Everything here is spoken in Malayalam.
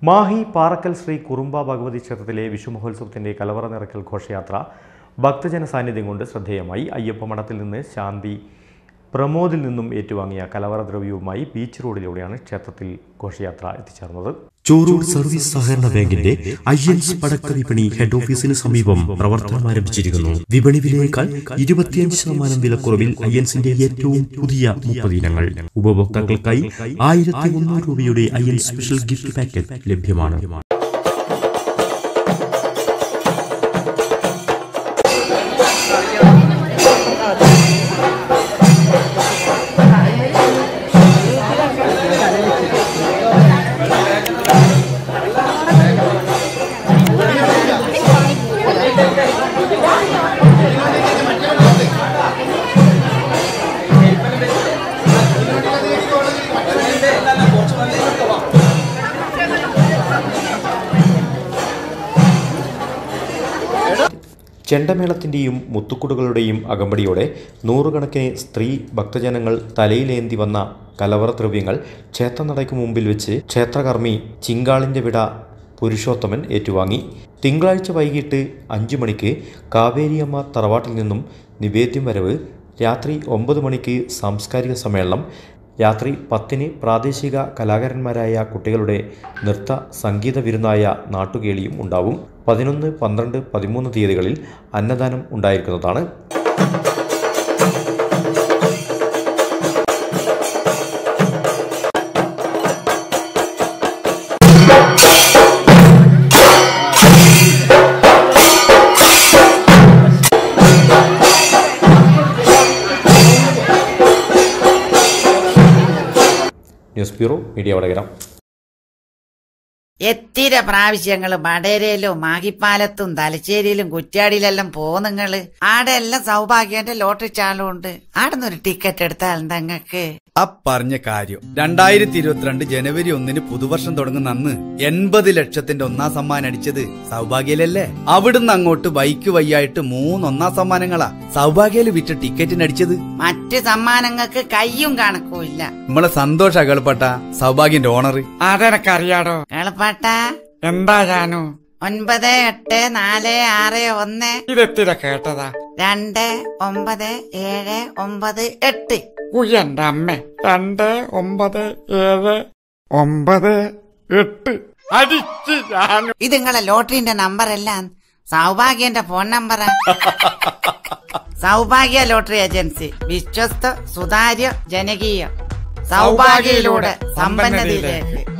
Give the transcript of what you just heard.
മാഹി പാറക്കൽ ശ്രീ കുറുമ്പ ഭഗവതി ക്ഷേത്രത്തിലെ വിഷു മഹോത്സവത്തിന്റെ കലവറ നിറക്കൽ ഘോഷയാത്ര ഭക്തജന സാന്നിധ്യം കൊണ്ട് ശ്രദ്ധേയമായി അയ്യപ്പ മഠത്തിൽ നിന്ന് ശാന്തി പ്രമോദിൽ നിന്നും ഏറ്റുവാങ്ങിയ കലവറ ദ്രവ്യവുമായി ബീച്ച് റോഡിലൂടെയാണ് ക്ഷേത്രത്തിൽ ഘോഷയാത്ര എത്തിച്ചേർന്നത് ചോറൂർ സർവീസ് സഹകരണ ബാങ്കിന്റെ ഐ എൻസ് പടക്ക വിപണി ഹെഡ് ഓഫീസിന് സമീപം പ്രവർത്തനം ആരംഭിച്ചിരിക്കുന്നു വിപണി വിലയേക്കാൾ ഇരുപത്തിയഞ്ച് ശതമാനം വിലക്കുറവിൽ ഐ എൻസിന്റെ ഏറ്റവും പുതിയ മുപ്പത് ഇനങ്ങൾ ഉപഭോക്താക്കൾക്കായി ആയിരത്തി മുന്നൂറ് രൂപയുടെ ഐ എൻ സ്പെഷ്യൽ ഗിഫ്റ്റ് പാക്കറ്റ് ലഭ്യമാണ് ചെണ്ടമേളത്തിന്റെയും മുത്തുക്കുടുകളുടെയും അകമ്പടിയോടെ നൂറുകണക്കിന് സ്ത്രീ ഭക്തജനങ്ങൾ തലയിലേന്തി വന്ന കലവറ ദ്രവ്യങ്ങൾ ക്ഷേത്രനടയ്ക്ക് മുമ്പിൽ വെച്ച് ക്ഷേത്രകർമ്മി ചിങ്കാളിന്റെ വിട പുരുഷോത്തമൻ ഏറ്റുവാങ്ങി തിങ്കളാഴ്ച വൈകിട്ട് അഞ്ചു മണിക്ക് കാവേരിയമ്മ തറവാട്ടിൽ നിന്നും നിവേദ്യം വരവ് രാത്രി ഒമ്പത് മണിക്ക് സാംസ്കാരിക സമ്മേളനം രാത്രി പത്തിന് പ്രാദേശിക കലാകാരന്മാരായ കുട്ടികളുടെ നൃത്ത സംഗീത വിരുന്നായ നാട്ടുകേളിയും ഉണ്ടാവും പതിനൊന്ന് പന്ത്രണ്ട് പതിമൂന്ന് തീയതികളിൽ അന്നദാനം ഉണ്ടായിരിക്കുന്നതാണ് ന്യൂസ് ബ്യൂറോ മീഡിയ വടകര എത്തിര പ്രാവശ്യങ്ങള് മടേരയിലും മാഹിപ്പാലത്തും തലശ്ശേരിയിലും കുറ്റ്യാടിയിലെല്ലാം പോന്നുങ്ങള് ആടെ എല്ലാം സൗഭാഗ്യന്റെ ലോട്ടറി ചാളും ഉണ്ട് ആടുന്നൊരു ടിക്കറ്റ് എടുത്താൽ നിങ്ങൾക്ക് ആ പറഞ്ഞ കാര്യം രണ്ടായിരത്തി ഇരുപത്തിരണ്ട് ജനുവരി ഒന്നിന് പുതുവർഷം തുടങ്ങുന്ന അന്ന് എൺപത് ലക്ഷത്തിന്റെ ഒന്നാം സമ്മാനം അടിച്ചത് സൗഭാഗ്യയിലല്ലേ അവിടുന്ന് അങ്ങോട്ട് ബൈക്ക് വയ്യായിട്ട് മൂന്ന് ഒന്നാം സമ്മാനങ്ങളാ സൗഭാഗ്യയില് വിറ്റ ടിക്കറ്റിന് അടിച്ചത് മറ്റ് സമ്മാനങ്ങൾക്ക് കയ്യും കണക്കും ഇല്ല നമ്മളെ സന്തോഷ കേൾപ്പെട്ട സൗഭാഗ്യന്റെ ഓണർ അതെനക്കറിയാടോ കേളപ്പാട്ട എന്താ ജാനു ഒൻപത് എട്ട് നാല് ആറ് ഒന്ന് ഇതെത്തിര കേട്ടതാ രണ്ട് ഒമ്പത് ഏഴ് ഒമ്പത് എട്ട് ഉയ്യന്റെ അമ്മ രണ്ട് ഒമ്പത് ഏഴ് ഒമ്പത് എട്ട് അടിച്ച് ജാനു ഇത് നിങ്ങളെ ലോട്ടറിന്റെ നമ്പർ എല്ലാം സൗഭാഗ്യന്റെ ഫോൺ നമ്പറാ സൗഭാഗ്യ ലോട്ടറി ഏജൻസി വിശ്വസ്ത സുതാര്യ ജനകീയ സൗഭാഗ്യയിലൂടെ സമ്പന്നതയിലേക്ക്